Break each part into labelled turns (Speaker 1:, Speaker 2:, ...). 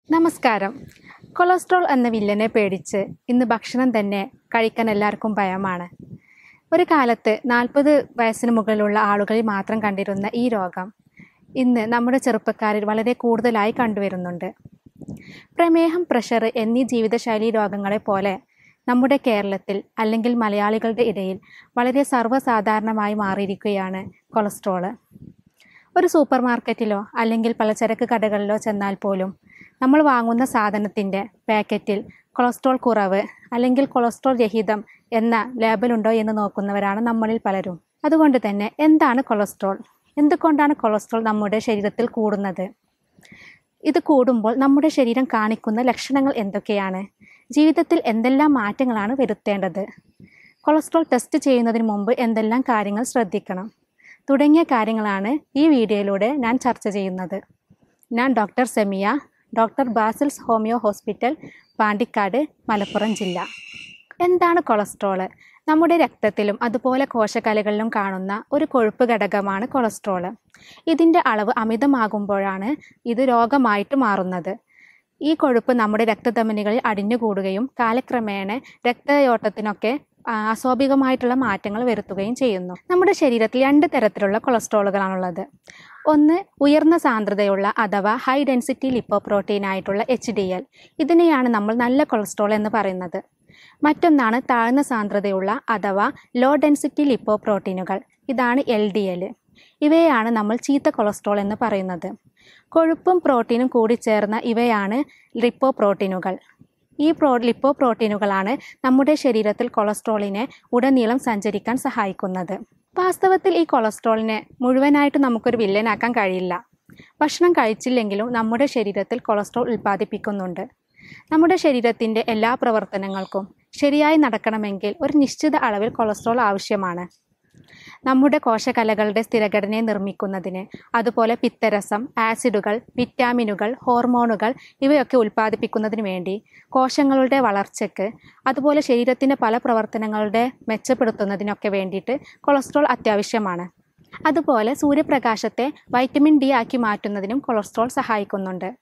Speaker 1: നമസ്കാരം കൊളസ്ട്രോൾ എന്ന വില്ലനെ പേടിച്ച് ഇന്ന് ഭക്ഷണം തന്നെ കഴിക്കാൻ എല്ലാവർക്കും ഭയമാണ് ഒരു കാലത്ത് നാൽപ്പത് വയസ്സിന് മുകളിലുള്ള ആളുകളിൽ മാത്രം കണ്ടിരുന്ന ഈ രോഗം ഇന്ന് നമ്മുടെ ചെറുപ്പക്കാരിൽ വളരെ കൂടുതലായി കണ്ടുവരുന്നുണ്ട് പ്രമേഹം പ്രഷർ എന്നീ ജീവിതശൈലി രോഗങ്ങളെ പോലെ നമ്മുടെ കേരളത്തിൽ അല്ലെങ്കിൽ മലയാളികളുടെ ഇടയിൽ വളരെ സർവ്വസാധാരണമായി മാറിയിരിക്കുകയാണ് കൊളസ്ട്രോള് ഒരു സൂപ്പർ മാർക്കറ്റിലോ അല്ലെങ്കിൽ പലചരക്ക് കടകളിലോ ചെന്നാൽ പോലും നമ്മൾ വാങ്ങുന്ന സാധനത്തിൻ്റെ പാക്കറ്റിൽ കൊളസ്ട്രോൾ കുറവ് അല്ലെങ്കിൽ കൊളസ്ട്രോൾ രഹിതം എന്ന ലേബലുണ്ടോ എന്ന് നോക്കുന്നവരാണ് നമ്മളിൽ പലരും അതുകൊണ്ട് തന്നെ എന്താണ് കൊളസ്ട്രോൾ എന്തുകൊണ്ടാണ് കൊളസ്ട്രോൾ നമ്മുടെ ശരീരത്തിൽ കൂടുന്നത് ഇത് കൂടുമ്പോൾ നമ്മുടെ ശരീരം കാണിക്കുന്ന ലക്ഷണങ്ങൾ എന്തൊക്കെയാണ് ജീവിതത്തിൽ എന്തെല്ലാം മാറ്റങ്ങളാണ് വരുത്തേണ്ടത് കൊളസ്ട്രോൾ ടെസ്റ്റ് ചെയ്യുന്നതിന് മുമ്പ് എന്തെല്ലാം കാര്യങ്ങൾ ശ്രദ്ധിക്കണം തുടങ്ങിയ കാര്യങ്ങളാണ് ഈ വീഡിയോയിലൂടെ ഞാൻ ചർച്ച ചെയ്യുന്നത് ഞാൻ doctor Semiya doctor Basil's homeo hospital Pandikkad Malappuram ജില്ല എന്താണ് കൊളസ്ട്രോള് നമ്മുടെ രക്തത്തിലും അതുപോലെ കോശകലകളിലും കാണുന്ന ഒരു കൊഴുപ്പ് ഘടകമാണ് കൊളസ്ട്രോള് ഇതിൻ്റെ അളവ് അമിതമാകുമ്പോഴാണ് ഇത് രോഗമായിട്ട് മാറുന്നത് ഈ കൊഴുപ്പ് നമ്മുടെ രക്തധമനികളിൽ അടിഞ്ഞുകൂടുകയും കാലക്രമേണ രക്തയോട്ടത്തിനൊക്കെ ആ, അസ്വാഭാവികമായിട്ടുള്ള മാറ്റങ്ങൾ വരുത്തുകയും ചെയ്യുന്നു നമ്മുടെ ശരീരത്തിൽ രണ്ട് തരത്തിലുള്ള കൊളസ്ട്രോളുകളാണുള്ളത് ഒന്ന് ഉയർന്ന സാന്ദ്രതയുള്ള അഥവാ ഹൈ ഡെൻസിറ്റി ലിപ്പോപ്രോട്ടീൻ ആയിട്ടുള്ള എച്ച് ഡി എൽ ഇതിനെയാണ് നമ്മൾ നല്ല കൊളസ്ട്രോൾ എന്ന് പറയുന്നത് മറ്റൊന്നാണ് താഴ്ന്ന സാന്ദ്രതയുള്ള അഥവാ ലോ ഡെൻസിറ്റി ലിപ്പോപ്രോട്ടീനുകൾ ഇതാണ് എൽ ഡി എൽ ഇവയെയാണ് നമ്മൾ ചീത്ത കൊളസ്ട്രോൾ എന്ന് പറയുന്നത് കൊഴുപ്പും പ്രോട്ടീനും കൂടി ചേർന്ന ഇവയാണ് ലിപ്പോപ്രോട്ടീനുകൾ ഈ പ്രോ ലിപ്പോ പ്രോട്ടീനുകളാണ് നമ്മുടെ ശരീരത്തിൽ കൊളസ്ട്രോളിനെ ഉടനീളം സഞ്ചരിക്കാൻ സഹായിക്കുന്നത് വാസ്തവത്തിൽ ഈ കൊളസ്ട്രോളിനെ മുഴുവനായിട്ട് നമുക്കൊരു വില്ലനാക്കാൻ കഴിയില്ല ഭക്ഷണം കഴിച്ചില്ലെങ്കിലും നമ്മുടെ ശരീരത്തിൽ കൊളസ്ട്രോൾ ഉൽപ്പാദിപ്പിക്കുന്നുണ്ട് നമ്മുടെ ശരീരത്തിൻ്റെ എല്ലാ പ്രവർത്തനങ്ങൾക്കും ശരിയായി നടക്കണമെങ്കിൽ ഒരു നിശ്ചിത അളവിൽ കൊളസ്ട്രോൾ ആവശ്യമാണ് നമ്മുടെ കോശകലകളുടെ സ്ഥിരഘടനയെ നിർമ്മിക്കുന്നതിന് അതുപോലെ പിത്തരസം ആസിഡുകൾ വിറ്റാമിനുകൾ ഹോർമോണുകൾ ഇവയൊക്കെ ഉൽപ്പാദിപ്പിക്കുന്നതിന് വേണ്ടി കോശങ്ങളുടെ വളർച്ചയ്ക്ക് അതുപോലെ ശരീരത്തിൻ്റെ പല പ്രവർത്തനങ്ങളുടെ മെച്ചപ്പെടുത്തുന്നതിനൊക്കെ വേണ്ടിയിട്ട് കൊളസ്ട്രോൾ അത്യാവശ്യമാണ് അതുപോലെ സൂര്യപ്രകാശത്തെ വൈറ്റമിൻ ഡി ആക്കി മാറ്റുന്നതിനും കൊളസ്ട്രോൾ സഹായിക്കുന്നുണ്ട്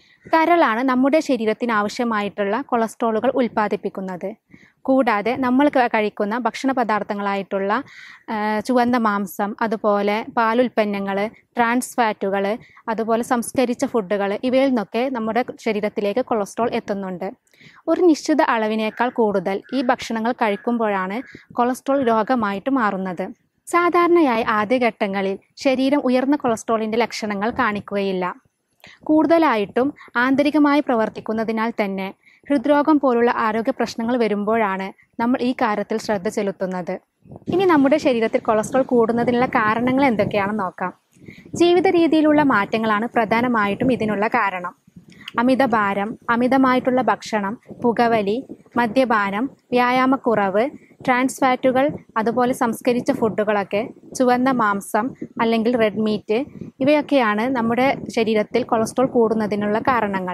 Speaker 1: കരളാണ് നമ്മുടെ ശരീരത്തിന് ആവശ്യമായിട്ടുള്ള കൊളസ്ട്രോളുകൾ ഉൽപ്പാദിപ്പിക്കുന്നത് കൂടാതെ നമ്മൾ ക- കഴിക്കുന്ന ഭക്ഷണ പദാർത്ഥങ്ങളായിട്ടുള്ള ആ, ചുവന്ന മാംസം അതുപോലെ പാലുൽപ്പന്നങ്ങൾ ട്രാൻസ് ഫാറ്റുകൾ അതുപോലെ സംസ്കരിച്ച ഫുഡുകൾ ഇവയിൽ നിന്നൊക്കെ നമ്മുടെ ശരീരത്തിലേക്ക് കൊളസ്ട്രോൾ എത്തുന്നുണ്ട് ഒരു നിശ്ചിത അളവിനേക്കാൾ കൂടുതൽ ഈ ഭക്ഷണങ്ങൾ കഴിക്കുമ്പോഴാണ് കൊളസ്ട്രോൾ രോഗമായിട്ട് മാറുന്നത് സാധാരണയായി ആദ്യഘട്ടങ്ങളിൽ ശരീരം ഉയർന്ന കൊളസ്ട്രോളിൻ്റെ ലക്ഷണങ്ങൾ കാണിക്കുകയില്ല കൂടുതലായിട്ടും ആന്തരികമായി പ്രവർത്തിക്കുന്നതിനാൽ തന്നെ ഹൃദ്രോഗം പോലുള്ള ആരോഗ്യ പ്രശ്നങ്ങൾ വരുമ്പോഴാണ് നമ്മൾ ഈ കാര്യത്തിൽ ശ്രദ്ധ ചെലുത്തുന്നത് ഇനി നമ്മുടെ ശരീരത്തിൽ കൊളസ്ട്രോൾ കൂടുന്നതിനുള്ള കാരണങ്ങൾ എന്തൊക്കെയാണെന്ന് നോക്കാം ജീവിത രീതിയിലുള്ള മാറ്റങ്ങളാണ് പ്രധാനമായിട്ടും ഇതിനുള്ള കാരണം അമിതഭാരം അമിതമായിട്ടുള്ള ഭക്ഷണം പുകവലി മദ്യപാനം വ്യായാമക്കുറവ് ട്രാൻസ് ഫാറ്റുകൾ അതുപോലെ സംസ്കരിച്ച ഫുഡുകളൊക്കെ ചുവന്ന മാംസം അല്ലെങ്കിൽ റെഡ് മീറ്റ് ഇവയൊക്കെയാണ് നമ്മുടെ ശരീരത്തിൽ കൊളസ്ട്രോൾ കൂടുന്നതിനുള്ള കാരണങ്ങൾ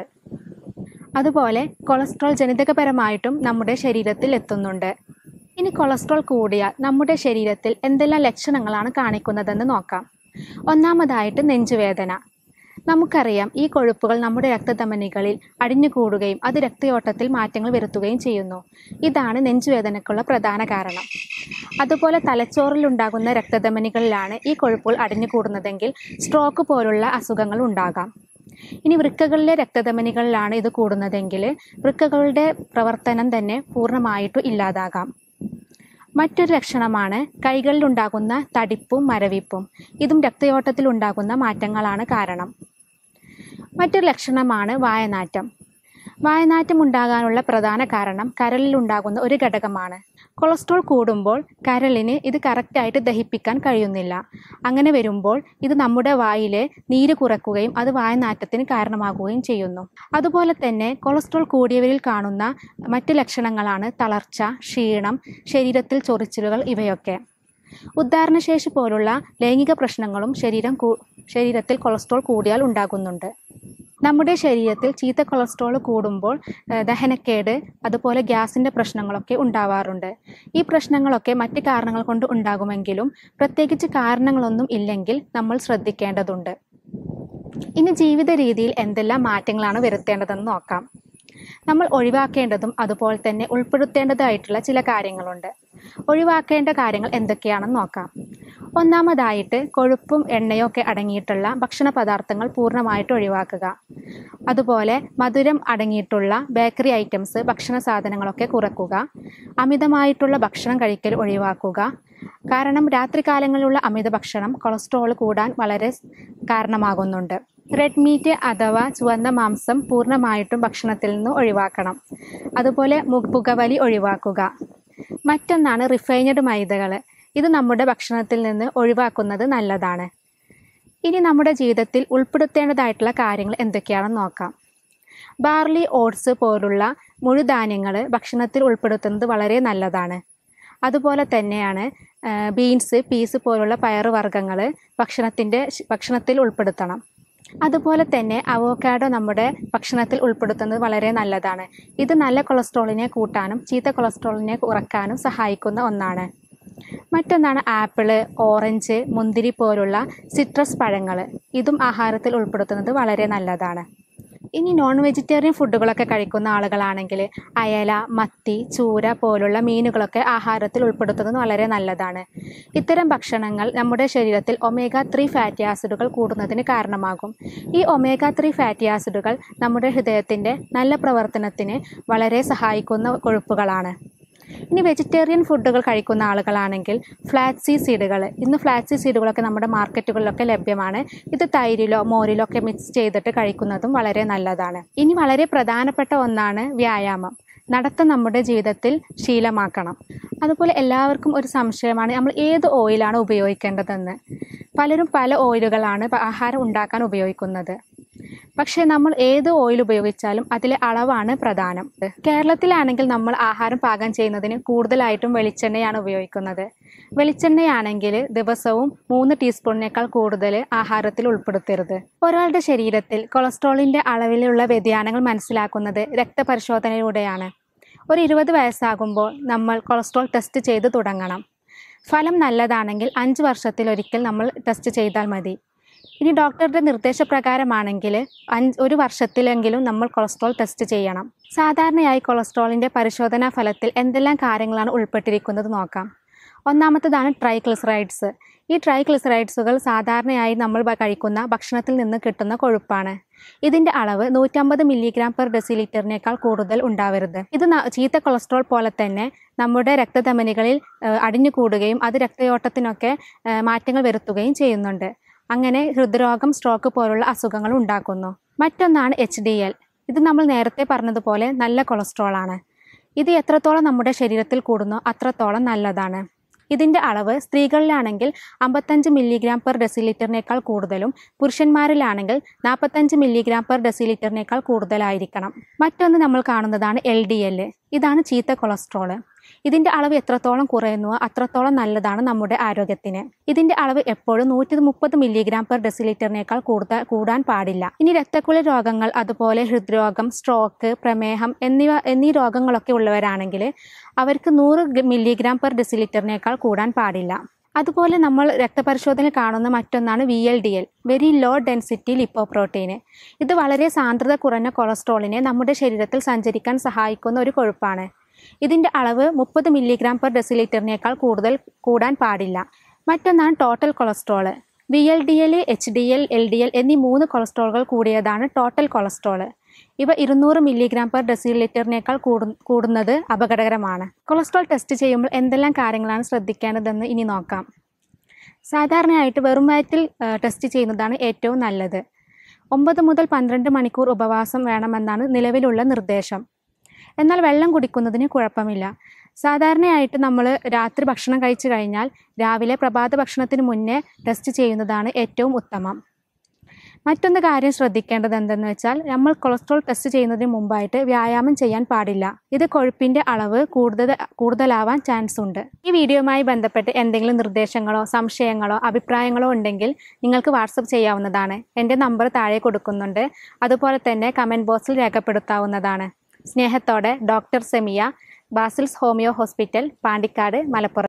Speaker 1: അതുപോലെ കൊളസ്ട്രോൾ ജനിതകപരമായിട്ടും നമ്മുടെ ശരീരത്തിൽ എത്തുന്നുണ്ട് ഇനി കൊളസ്ട്രോൾ കൂടിയാൽ നമ്മുടെ ശരീരത്തിൽ എന്തെല്ലാം ലക്ഷണങ്ങളാണ് കാണിക്കുന്നതെന്ന് നോക്കാം ഒന്നാമതായിട്ട് നെഞ്ചുവേദന നമുക്കറിയാം ഈ കൊഴുപ്പുകൾ നമ്മുടെ രക്തധമനികളിൽ അടിഞ്ഞുകൂടുകയും അത് രക്തയോട്ടത്തിൽ മാറ്റങ്ങൾ വരുത്തുകയും ചെയ്യുന്നു ഇതാണ് നെഞ്ചുവേദനയ്ക്കുള്ള പ്രധാന കാരണം അതുപോലെ തലച്ചോറിൽ ഉണ്ടാകുന്ന രക്തധമനികളിലാണ് ഈ കൊഴുപ്പുകൾ അടിഞ്ഞുകൂടുന്നതെങ്കിൽ സ്ട്രോക്ക് പോലുള്ള അസുഖങ്ങൾ ഉണ്ടാകാം ഇനി വൃക്കകളിലെ രക്തധമനികളിലാണ് ഇത് കൂടുന്നതെങ്കിൽ വൃക്കകളുടെ പ്രവർത്തനം തന്നെ പൂർണ്ണമായിട്ടും ഇല്ലാതാകാം മറ്റൊരു ലക്ഷണമാണ് കൈകളിലുണ്ടാകുന്ന തടിപ്പും മരവിപ്പും ഇതും രക്തയോട്ടത്തിൽ ഉണ്ടാകുന്ന മാറ്റങ്ങളാണ് കാരണം മറ്റൊരു ലക്ഷണമാണ് വായനാറ്റം വായനാറ്റം ഉണ്ടാകാനുള്ള പ്രധാന കാരണം കരളിൽ ഉണ്ടാകുന്ന ഒരു ഘടകമാണ് കൊളസ്ട്രോൾ കൂടുമ്പോൾ കരളിന് ഇത് കറക്റ്റായിട്ട് ദഹിപ്പിക്കാൻ കഴിയുന്നില്ല അങ്ങനെ വരുമ്പോൾ ഇത് നമ്മുടെ വായിലെ നീര് കുറയ്ക്കുകയും അത് വായനാറ്റത്തിന് കാരണമാകുകയും ചെയ്യുന്നു അതുപോലെ തന്നെ കൊളസ്ട്രോൾ കൂടിയവരിൽ കാണുന്ന മറ്റ് ലക്ഷണങ്ങളാണ് തളർച്ച ക്ഷീണം ശരീരത്തിൽ ചൊറിച്ചിലുകൾ ഇവയൊക്കെ ഉദ്ധാരണശേഷി പോലുള്ള ലൈംഗിക പ്രശ്നങ്ങളും ശരീരം കൂ- ശരീരത്തിൽ കൊളസ്ട്രോൾ കൂടിയാൽ ഉണ്ടാകുന്നുണ്ട് നമ്മുടെ ശരീരത്തിൽ ചീത്ത കൊളസ്ട്രോൾ കൂടുമ്പോൾ ഏഹ്, ദഹനക്കേട് അതുപോലെ ഗ്യാസിൻ്റെ പ്രശ്നങ്ങളൊക്കെ ഉണ്ടാവാറുണ്ട് ഈ പ്രശ്നങ്ങളൊക്കെ മറ്റ് കാരണങ്ങൾ കൊണ്ട് ഉണ്ടാകുമെങ്കിലും പ്രത്യേകിച്ച് കാരണങ്ങളൊന്നും ഇല്ലെങ്കിൽ നമ്മൾ ശ്രദ്ധിക്കേണ്ടതുണ്ട് ഇനി ജീവിത രീതിയിൽ എന്തെല്ലാം മാറ്റങ്ങളാണ് വരുത്തേണ്ടതെന്ന് നോക്കാം നമ്മൾ ഒഴിവാക്കേണ്ടതും അതുപോലെ തന്നെ ഉൾപ്പെടുത്തേണ്ടതായിട്ടുള്ള ചില കാര്യങ്ങളുണ്ട് ഒഴിവാക്കേണ്ട കാര്യങ്ങൾ എന്തൊക്കെയാണെന്ന് നോക്കാം ഒന്നാമതായിട്ട് കൊഴുപ്പും എണ്ണയും ഒക്കെ അടങ്ങിയിട്ടുള്ള ഭക്ഷണ പദാർത്ഥങ്ങൾ പൂർണ്ണമായിട്ട് ഒഴിവാക്കുക അതുപോലെ മധുരം അടങ്ങിയിട്ടുള്ള ബേക്കറി ഐറ്റംസ് ഭക്ഷണ സാധനങ്ങളൊക്കെ കുറക്കുക അമിതമായിട്ടുള്ള ഭക്ഷണം കഴിക്കൽ ഒഴിവാക്കുക കാരണം രാത്രികാലങ്ങളിലുള്ള അമിത ഭക്ഷണം കൊളസ്ട്രോൾ കൂടാൻ വളരെ കാരണമാകുന്നുണ്ട് റെഡ് മീറ്റ് അഥവാ ചുവന്ന മാംസം പൂർണ്ണമായിട്ടും ഭക്ഷണത്തിൽ നിന്ന് ഒഴിവാക്കണം അതുപോലെ മു- പുകവലി ഒഴിവാക്കുക മറ്റൊന്നാണ് റിഫൈനഡ് മൈദകൾ ഇത് നമ്മുടെ ഭക്ഷണത്തിൽ നിന്ന് ഒഴിവാക്കുന്നത് നല്ലതാണ് ഇനി നമ്മുടെ ജീവിതത്തിൽ ഉൾപ്പെടുത്തേണ്ടതായിട്ടുള്ള കാര്യങ്ങൾ എന്തൊക്കെയാണെന്ന് നോക്കാം ബാർലി ഓട്സ് പോലുള്ള മുഴുധാന്യങ്ങൾ ഭക്ഷണത്തിൽ ഉൾപ്പെടുത്തുന്നത് വളരെ നല്ലതാണ് അതുപോലെ തന്നെയാണ് ആ, ബീൻസ് പീസ് പോലുള്ള പയറുവർഗ്ഗങ്ങൾ ഭക്ഷണത്തിൻ്റെ ഭക്ഷണത്തിൽ ഉൾപ്പെടുത്തണം അതുപോലെ തന്നെ അവോക്കാഡോ നമ്മുടെ ഭക്ഷണത്തിൽ ഉൾപ്പെടുത്തുന്നത് വളരെ നല്ലതാണ് ഇത് നല്ല കൊളസ്ട്രോളിനെ കൂട്ടാനും ചീത്ത കൊളസ്ട്രോളിനെ കുറയ്ക്കാനും സഹായിക്കുന്ന ഒന്നാണ് മറ്റൊന്നാണ് ആപ്പിള് ഓറഞ്ച് മുന്തിരി പോലുള്ള സിട്രസ് പഴങ്ങൾ ഇതും ആഹാരത്തിൽ ഉൾപ്പെടുത്തുന്നത് വളരെ നല്ലതാണ് ഇനി നോൺ വെജിറ്റേറിയൻ ഫുഡുകളൊക്കെ കഴിക്കുന്ന ആളുകളാണെങ്കിൽ അയല മത്തി ചൂര പോലുള്ള മീനുകളൊക്കെ ആഹാരത്തിൽ ഉൾപ്പെടുത്തുന്നത് വളരെ നല്ലതാണ് ഇത്തരം ഭക്ഷണങ്ങൾ നമ്മുടെ ശരീരത്തിൽ ഒമേഗ ത്രീ ഫാറ്റി ആസിഡുകൾ കൂടുന്നതിന് കാരണമാകും ഈ ഒമേഗ ത്രീ ഫാറ്റി ആസിഡുകൾ നമ്മുടെ ഹൃദയത്തിൻ്റെ നല്ല പ്രവർത്തനത്തിന് വളരെ സഹായിക്കുന്ന കൊഴുപ്പുകളാണ് ഇനി വെജിറ്റേറിയൻ ഫുഡുകൾ കഴിക്കുന്ന ആളുകളാണെങ്കിൽ ഫ്ലാക്സി സീഡുകൾ ഇന്ന് ഫ്ലാക്സി സീഡുകളൊക്കെ നമ്മുടെ മാർക്കറ്റുകളിലൊക്കെ ലഭ്യമാണ് ഇത് തൈരിലോ മോരിലോ ഒക്കെ മിക്സ് ചെയ്തിട്ട് കഴിക്കുന്നതും വളരെ നല്ലതാണ് ഇനി വളരെ പ്രധാനപ്പെട്ട ഒന്നാണ് വ്യായാമം നടത്തം നമ്മുടെ ജീവിതത്തിൽ ശീലമാക്കണം അതുപോലെ എല്ലാവർക്കും ഒരു സംശയമാണ് നമ്മൾ ഏത് ഓയിലാണ് ഉപയോഗിക്കേണ്ടതെന്ന് പലരും പല ഓയിലുകളാണ് പ- ആഹാരം ഉണ്ടാക്കാൻ ഉപയോഗിക്കുന്നത് പക്ഷേ നമ്മൾ ഏത് ഓയിൽ ഉപയോഗിച്ചാലും അതിലെ അളവാണ് പ്രധാനം കേരളത്തിലാണെങ്കിൽ നമ്മൾ ആഹാരം പാകം ചെയ്യുന്നതിന് കൂടുതലായിട്ടും വെളിച്ചെണ്ണയാണ് ഉപയോഗിക്കുന്നത് വെളിച്ചെണ്ണയാണെങ്കിൽ ദിവസവും മൂന്ന് ടീസ്പൂണിനേക്കാൾ കൂടുതൽ ആഹാരത്തിൽ ഉൾപ്പെടുത്തരുത് ഒരാളുടെ ശരീരത്തിൽ കൊളസ്ട്രോളിൻ്റെ അളവിലുള്ള വ്യതിയാനങ്ങൾ മനസ്സിലാക്കുന്നത് രക്തപരിശോധനയിലൂടെയാണ് ഒരു ഇരുപത് വയസ്സാകുമ്പോൾ നമ്മൾ കൊളസ്ട്രോൾ ടെസ്റ്റ് ചെയ്ത് തുടങ്ങണം ഫലം നല്ലതാണെങ്കിൽ അഞ്ച് വർഷത്തിലൊരിക്കൽ നമ്മൾ ടെസ്റ്റ് ചെയ്താൽ മതി ഇനി ഡോക്ടറുടെ നിർദ്ദേശപ്രകാരമാണെങ്കിൽ അഞ്ച് ഒരു വർഷത്തിലെങ്കിലും നമ്മൾ കൊളസ്ട്രോൾ ടെസ്റ്റ് ചെയ്യണം സാധാരണയായി കൊളസ്ട്രോളിൻ്റെ പരിശോധനാ ഫലത്തിൽ എന്തെല്ലാം കാര്യങ്ങളാണ് ഉൾപ്പെട്ടിരിക്കുന്നത് നോക്കാം ഒന്നാമത്തതാണ് ട്രൈഗ്ലിസറൈഡ്സ് ഈ ട്രൈഗ്ലിസറൈഡ്സുകൾ സാധാരണയായി നമ്മൾ ഭ- കഴിക്കുന്ന ഭക്ഷണത്തിൽ നിന്ന് കിട്ടുന്ന കൊഴുപ്പാണ് ഇതിൻ്റെ അളവ് നൂറ്റമ്പത് മില്ലിഗ്രാം പെർ ഡെസിലിറ്ററിനേക്കാൾ കൂടുതൽ ഉണ്ടാവരുത് ഇത് ന- ചീത്ത കൊളസ്ട്രോൾ പോലെ തന്നെ നമ്മുടെ രക്തധമനികളിൽ ഏഹ്, അടിഞ്ഞുകൂടുകയും അത് രക്തയോട്ടത്തിനൊക്കെ ഏഹ്, മാറ്റങ്ങൾ വരുത്തുകയും ചെയ്യുന്നുണ്ട് അങ്ങനെ ഹൃദ്രോഗം സ്ട്രോക്ക് പോലുള്ള അസുഖങ്ങൾ ഉണ്ടാക്കുന്നു മറ്റൊന്നാണ് എച്ച് ഡി എൽ ഇത് നമ്മൾ നേരത്തെ പറഞ്ഞതുപോലെ നല്ല കൊളസ്ട്രോൾ ആണ് ഇത് എത്രത്തോളം നമ്മുടെ ശരീരത്തിൽ കൂടുന്നോ അത്രത്തോളം നല്ലതാണ് ഇതിൻ്റെ അളവ് സ്ത്രീകളിലാണെങ്കിൽ അമ്പത്തഞ്ച് മില്ലിഗ്രാം പെർ ഡെസിലിറ്ററിനേക്കാൾ കൂടുതലും പുരുഷന്മാരിലാണെങ്കിൽ നാൽപ്പത്തഞ്ച് മില്ലിഗ്രാം പെർ ഡെസിലിറ്ററിനേക്കാൾ കൂടുതലായിരിക്കണം മറ്റൊന്ന് നമ്മൾ കാണുന്നതാണ് എൽ ഡി എൽ ഇതാണ് ചീത്ത കൊളസ്ട്രോള് ഇതിൻ്റെ അളവ് എത്രത്തോളം കുറയുന്നുവോ അത്രത്തോളം നല്ലതാണ് നമ്മുടെ ആരോഗ്യത്തിന് ഇതിൻ്റെ അളവ് എപ്പോഴും നൂറ്റി മുപ്പത് മില്ലിഗ്രാം പെർ ഡെസിലിറ്ററിനേക്കാൾ കൂടുതൽ കൂടാൻ പാടില്ല ഇനി രക്തക്കുഴൽ രോഗങ്ങൾ അതുപോലെ ഹൃദ്രോഗം സ്ട്രോക്ക് പ്രമേഹം എന്നിവ എന്നീ രോഗങ്ങളൊക്കെ ഉള്ളവരാണെങ്കിൽ അവർക്ക് നൂറ് മില്ലിഗ്രാം പെർ ഡെസിലിറ്ററിനേക്കാൾ കൂടാൻ പാടില്ല അതുപോലെ നമ്മൾ രക്തപരിശോധന കാണുന്ന മറ്റൊന്നാണ് V L D L very low density ലിപ്പോപ്രോട്ടീന് ഇത് വളരെ സാന്ദ്രത കുറഞ്ഞ കൊളസ്ട്രോളിനെ നമ്മുടെ ശരീരത്തിൽ സഞ്ചരിക്കാൻ സഹായിക്കുന്ന ഒരു കൊഴുപ്പാണ് ഇതിൻ്റെ അളവ് മുപ്പത് മില്ലിഗ്രാം പെർ ഡെസിലിറ്ററിനേക്കാൾ കൂടുതൽ കൂടാൻ പാടില്ല മറ്റൊന്നാണ് total cholesterol V L D L H D L L D L എന്നീ മൂന്ന് കൊളസ്ട്രോളുകൾ കൂടിയതാണ് ടോട്ടൽ കൊളസ്ട്രോൾ ഇവ ഇരുന്നൂറ് മില്ലിഗ്രാം പെർ ഡെസിലിറ്ററിനേക്കാൾ കൂടു കൂടുന്നത് അപകടകരമാണ് കൊളസ്ട്രോൾ ടെസ്റ്റ് ചെയ്യുമ്പോൾ എന്തെല്ലാം കാര്യങ്ങളാണ് ശ്രദ്ധിക്കേണ്ടതെന്ന് ഇനി നോക്കാം സാധാരണയായിട്ട് വെറും വയറ്റിൽ ആ, ടെസ്റ്റ് ചെയ്യുന്നതാണ് ഏറ്റവും നല്ലത് ഒമ്പത് മുതൽ പന്ത്രണ്ട് മണിക്കൂർ ഉപവാസം വേണമെന്നാണ് നിലവിലുള്ള നിർദ്ദേശം എന്നാൽ വെള്ളം കുടിക്കുന്നതിന് കുഴപ്പമില്ല സാധാരണയായിട്ട് നമ്മൾ രാത്രി ഭക്ഷണം കഴിച്ചു കഴിഞ്ഞാൽ രാവിലെ പ്രഭാത ഭക്ഷണത്തിന് മുന്നേ ടെസ്റ്റ് ചെയ്യുന്നതാണ് ഏറ്റവും ഉത്തമം മറ്റൊന്ന് കാര്യം ശ്രദ്ധിക്കേണ്ടത് എന്തെന്ന് വെച്ചാൽ നമ്മൾ കൊളസ്ട്രോൾ ടെസ്റ്റ് ചെയ്യുന്നതിന് മുമ്പായിട്ട് വ്യായാമം ചെയ്യാൻ പാടില്ല ഇത് കൊഴുപ്പിൻ്റെ അളവ് കൂടുതൽ കൂടുതലാവാൻ ചാൻസ് ഉണ്ട് ഈ വീഡിയോയുമായി ബന്ധപ്പെട്ട് എന്തെങ്കിലും നിർദ്ദേശങ്ങളോ സംശയങ്ങളോ അഭിപ്രായങ്ങളോ ഉണ്ടെങ്കിൽ നിങ്ങൾക്ക് വാട്സപ്പ് ചെയ്യാവുന്നതാണ് എൻ്റെ നമ്പർ താഴെ കൊടുക്കുന്നുണ്ട് അതുപോലെ തന്നെ കമൻറ്റ് ബോക്സിൽ രേഖപ്പെടുത്താവുന്നതാണ് സ്നേഹത്തോടെ doctor Semiya Basil's homeo hospital Pandikkad Malappuram